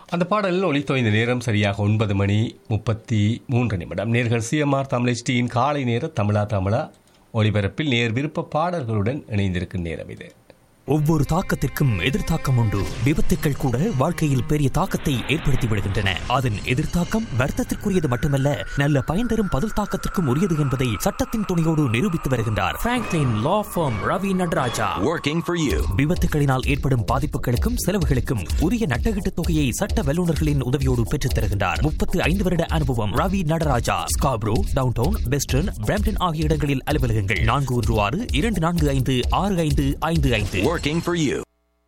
அந்த பாடலில் ஒளித்தோய்ந்த நேரம் சரியாக ஒன்பது மணி முப்பத்தி மூன்று நிமிடம் நேர்கள் சிஎம்ஆர் தமிழ்ச்சியின் காலை நேர தமிழா தமிழா ஒளிபரப்பில் நேர் விருப்ப பாடல்களுடன் இணைந்திருக்கும் நேரம் இது ஒவ்வொரு தாக்கத்திற்கும் எதிர்த்தாக்கம் உண்டு விபத்துக்கள் கூட வாழ்க்கையில் பெரிய தாக்கத்தை ஏற்படுத்தி விடுகின்றன அதன் எதிர்த்தாக்கம் வர்த்தத்திற்குரியது மட்டுமல்ல நல்ல பயன் தரும் பதில் தாக்கத்திற்கும் உரியது என்பதை சட்டத்தின் துணையோடு நிரூபித்து வருகின்றார் Franklin law firm Ravi Nataraja working for you. விபத்துகளினால் ஏற்படும் பாதிப்புகளுக்கும் செலவுகளுக்கும் உரிய நட்டகீட்டு தொகையை சட்ட வல்லுநர்களின் உதவியோடு பெற்றுத் தருகின்றார் முப்பத்து ஐந்து வருட அனுபவம் Ravi Nataraja Scarborough downtown Weston Brampton ஆகிய இடங்களில் அலுவலகங்கள் நான்கு ஒன்று ஆறு இரண்டு நான்கு ஐந்து ஆறு ஐந்து ஐந்து ஐந்து Working for you.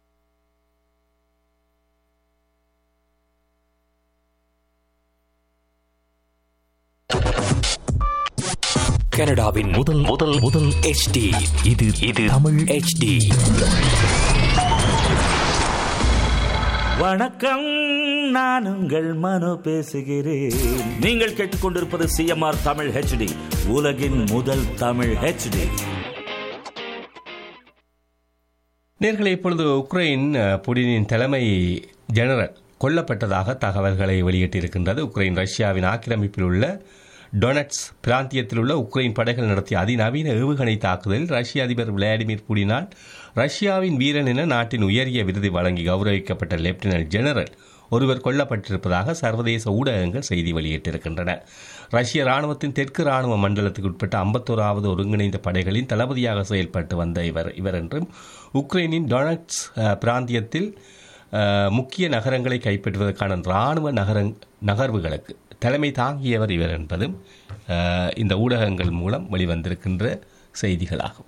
கனடாவின் முதல் முதல் முதல் HD இது இது தமிழ் HD வணக்கம் நான் உங்கள் மனோ பேசுகிறேன் நீங்கள் கேட்டுக்கொண்டிருப்பது சிஎம்ஆர் தமிழ் ஹெச்டி உலகின் முதல் தமிழ் ஹெச்டி நேர்களை இப்பொழுது உக்ரைன் அஹ், புடினின் தலைமை ஜெனரல் கொல்லப்பட்டதாக தகவல்களை வெளியிட்டிருக்கின்றது உக்ரைன் ரஷ்யாவின் ஆக்கிரமிப்பில் உள்ள டொனட்ஸ் பிராந்தியத்தில் உள்ள உக்ரைன் படைகள் நடத்திய அதிநவீன ஏவுகணை தாக்குதலில் ரஷ்ய அதிபர் விளாடிமிர் புடினால் ரஷ்யாவின் வீரன் என நாட்டின் உயரிய விருது வழங்கி கௌரவிக்கப்பட்ட லெப்டினன்ட் ஜெனரல் ஒருவர் கொல்லப்பட்டிருப்பதாக சர்வதேச ஊடகங்கள் செய்தி வெளியிட்டிருக்கின்றன ரஷ்ய ராணுவத்தின் தெற்கு ராணுவ மண்டலத்துக்கு உட்பட்ட ஐம்பத்தோராவது ஒருங்கிணைந்த படைகளின் தளபதியாக செயல்பட்டு வந்த இவர் இவர் என்றும் உக்ரைனின் டொனட்ஸ் அஹ், பிராந்தியத்தில் அஹ், முக்கிய நகரங்களை கைப்பற்றுவதற்கான இராணுவ நகர நகர்வுகளுக்கு தலைமை தாங்கியவர் இவர் என்பதும் அஹ், இந்த ஊடகங்கள் மூலம் வெளிவந்திருக்கின்ற செய்திகளாகும்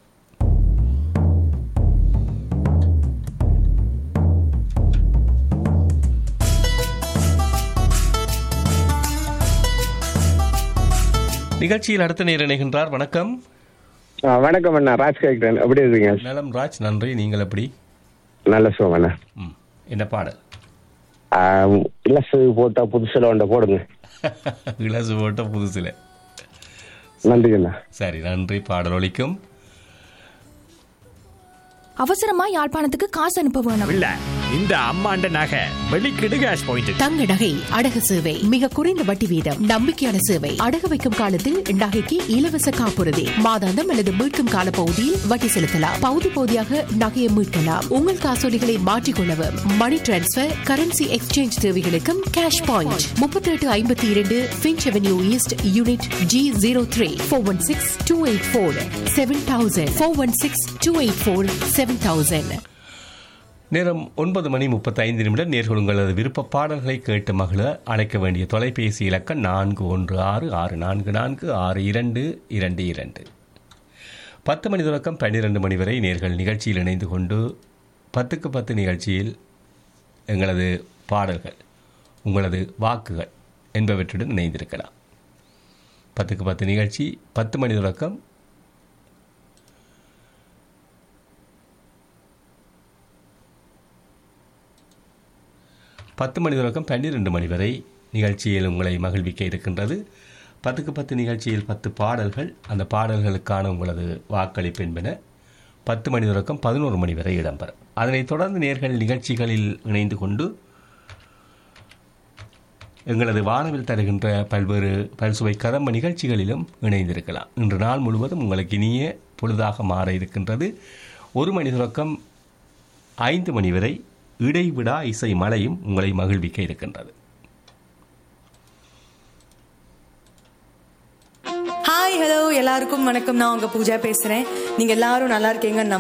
நிகழ்ச்சியில் அடுத்த நேரம் இணைகின்றார் வணக்கம் ஆ, வணக்கம் அண்ணா ராஜ் கேட்கிறேன் எப்படி இருக்கீங்க நலம் ராஜ் நன்றி நீங்கள் எப்படி நல்ல சுகம் அண்ணா ம் என்ன பாடல் ஆ, இலசு போட்டா புதுசுல ஒன்றை போடுங்க இலசு போட்ட புதுசில் நன்றி அண்ணா சரி நன்றி பாடல் ஒலிக்கும் அவசரமா யாழ்ப்பாணத்துக்கு காசு அனுப்ப வேணும் இல்ல இந்த அம்மாண்ட நகை வெளிக்கிடு கேஷ் பாயிண்ட் தங்க நகை அடகு சேவை மிக குறைந்த வட்டி வீதம் நம்பிக்கையான சேவை அடகு வைக்கும் காலத்தில் நகைக்கு இலவச காப்புறுதி மாதாந்தம் அல்லது மீட்கும் கால பகுதியில் வட்டி செலுத்தலாம் பகுதி பகுதியாக நகையை மீட்கலாம் உங்கள் காசோலிகளை மாற்றிக்கொள்ளவும் மணி டிரான்ஸ்பர் கரன்சி எக்ஸ்சேஞ்ச் தேவைகளுக்கும் கேஷ் பாயிண்ட் முப்பத்தி எட்டு ஐம்பத்தி இரண்டு Finch Avenue East unit G zero three four one six two eight four seven thousand four one six two eight four seven thousand நேரம் ஒன்பது மணி முப்பத்தைந்து நிமிடம் நேர்கள் உங்களது விருப்ப பாடல்களை கேட்டு மகிழ அழைக்க வேண்டிய தொலைபேசி இலக்கம் நான்கு ஒன்று ஆறு ஆறு நான்கு நான்கு ஆறு இரண்டு இரண்டு இரண்டு பத்து மணி தொடக்கம் பன்னிரண்டு மணி வரை நேர்கள் நிகழ்ச்சியில் இணைந்து கொண்டு பத்துக்கு பத்து நிகழ்ச்சியில் எங்களது பாடல்கள் உங்களது வாக்குகள் என்பவற்றுடன் இணைந்திருக்கலாம் பத்துக்கு பத்து நிகழ்ச்சி பத்து மணி தொடக்கம் பத்து மணி தொடக்கம் பன்னிரெண்டு மணி வரை நிகழ்ச்சியில் உங்களை மகிழ்விக்க இருக்கின்றது பத்துக்கு பத்து நிகழ்ச்சியில் பத்து பாடல்கள் அந்த பாடல்களுக்கான உங்களது வாக்களிப்பு என்பன பத்து மணி தொடக்கம் பதினோரு மணி வரை இடம்பெறும் அதனைத் தொடர்ந்து நேர்கள் நிகழ்ச்சிகளில் இணைந்து கொண்டு எங்களது வானவில் தருகின்ற பல்வேறு பல்சுவை கதம்ப நிகழ்ச்சிகளிலும் இணைந்திருக்கலாம் இன்று நாள் முழுவதும் உங்களுக்கு இனிய பொழுதாக மாற இருக்கின்றது ஒரு மணி தொடக்கம் ஐந்து மணி வரை இடைவிடா இசை மழையும் உங்களை மகிழ்விக்க இருக்கின்றது ஹாய் ஹலோ எல்லாருக்கும் வணக்கம் நான் உங்க பூஜா பேசுறேன் நீங்க எல்லாரும் நல்லா இருக்கீங்க